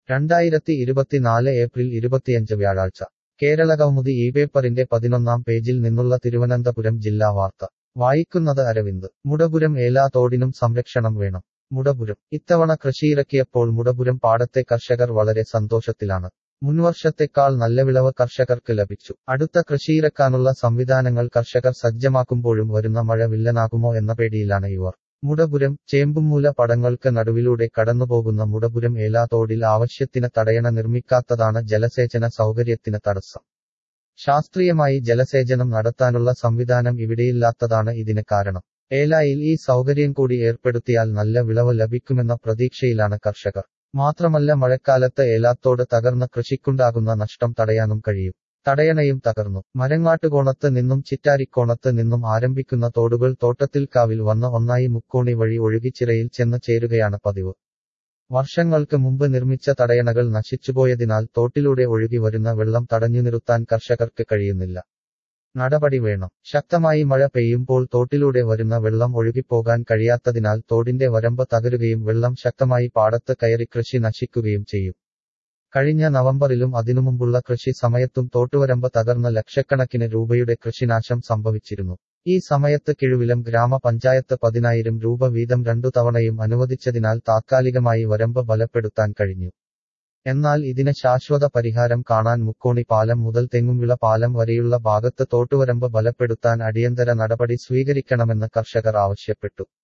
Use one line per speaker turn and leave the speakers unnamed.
രണ്ടായിരത്തി ഇരുപത്തിനാല് ഏപ്രിൽ ഇരുപത്തിയഞ്ച് വ്യാഴാഴ്ച കേരളകൗമുദി ഈ പേപ്പറിന്റെ പതിനൊന്നാം പേജിൽ നിന്നുള്ള തിരുവനന്തപുരം ജില്ലാ വാർത്ത വായിക്കുന്നത് അരവിന്ദ് മുടപുരം ഏലാതോടിനും സംരക്ഷണം വേണം മുടപുരം ഇത്തവണ കൃഷിയിറക്കിയപ്പോൾ മുടപുരം പാടത്തെ കർഷകർ വളരെ സന്തോഷത്തിലാണ് മുൻവർഷത്തെക്കാൾ നല്ല വിളവ് കർഷകർക്ക് ലഭിച്ചു അടുത്ത കൃഷിയിറക്കാനുള്ള സംവിധാനങ്ങൾ കർഷകർ സജ്ജമാക്കുമ്പോഴും വരുന്ന മഴ വില്ലനാകുമോ എന്ന പേടിയിലാണ് ഇവർ മുടപുരം ചേമ്പുമൂല പടങ്ങൾക്ക് നടുവിലൂടെ കടന്നുപോകുന്ന മുടപുരം ഏലാതോടിൽ ആവശ്യത്തിന് തടയണ നിർമ്മിക്കാത്തതാണ് ജലസേചന സൗകര്യത്തിന് തടസ്സം ശാസ്ത്രീയമായി ജലസേചനം നടത്താനുള്ള സംവിധാനം ഇവിടെയില്ലാത്തതാണ് ഇതിന് കാരണം ഏലായിൽ ഈ സൗകര്യം കൂടി ഏർപ്പെടുത്തിയാൽ നല്ല വിളവ് ലഭിക്കുമെന്ന പ്രതീക്ഷയിലാണ് കർഷകർ മാത്രമല്ല മഴക്കാലത്ത് ഏലാത്തോട് തകർന്ന കൃഷിക്കുണ്ടാകുന്ന നഷ്ടം തടയാനും കഴിയും തടയണയും തകർന്നു മരങ്ങാട്ടുകോണത്ത് നിന്നും ചിറ്റാരിക്കോണത്ത് നിന്നും ആരംഭിക്കുന്ന തോടുകൾ തോട്ടത്തിൽക്കാവിൽ വന്ന ഒന്നായി മുക്കോണി വഴി ഒഴുകിച്ചിറയിൽ ചെന്ന് ചേരുകയാണ് പതിവ് വർഷങ്ങൾക്ക് മുമ്പ് നിർമ്മിച്ച തടയണകൾ നശിച്ചുപോയതിനാൽ തോട്ടിലൂടെ ഒഴുകി വരുന്ന വെള്ളം തടഞ്ഞു നിർത്താൻ കർഷകർക്ക് കഴിയുന്നില്ല നടപടി വേണം ശക്തമായി മഴ പെയ്യുമ്പോൾ തോട്ടിലൂടെ വരുന്ന വെള്ളം ഒഴുകിപ്പോകാൻ കഴിയാത്തതിനാൽ തോടിന്റെ വരമ്പ് തകരുകയും വെള്ളം ശക്തമായി പാടത്ത് കയറി കൃഷി നശിക്കുകയും ചെയ്യും കഴിഞ്ഞ നവംബറിലും അതിനുമുമ്പുള്ള കൃഷി സമയത്തും തോട്ടുവരമ്പ് തകർന്ന് ലക്ഷക്കണക്കിന് രൂപയുടെ കൃഷിനാശം സംഭവിച്ചിരുന്നു ഈ സമയത്ത് കിഴുവിലം ഗ്രാമപഞ്ചായത്ത് പതിനായിരം രൂപ വീതം രണ്ടു തവണയും അനുവദിച്ചതിനാൽ താത്കാലികമായി വരമ്പ് ബലപ്പെടുത്താൻ കഴിഞ്ഞു എന്നാൽ ഇതിന് ശാശ്വത പരിഹാരം കാണാൻ മുക്കോണി പാലം മുതൽ തെങ്ങുംവിള പാലം വരെയുള്ള ഭാഗത്ത് തോട്ടുവരമ്പ് ബലപ്പെടുത്താൻ അടിയന്തര നടപടി സ്വീകരിക്കണമെന്ന് കർഷകർ ആവശ്യപ്പെട്ടു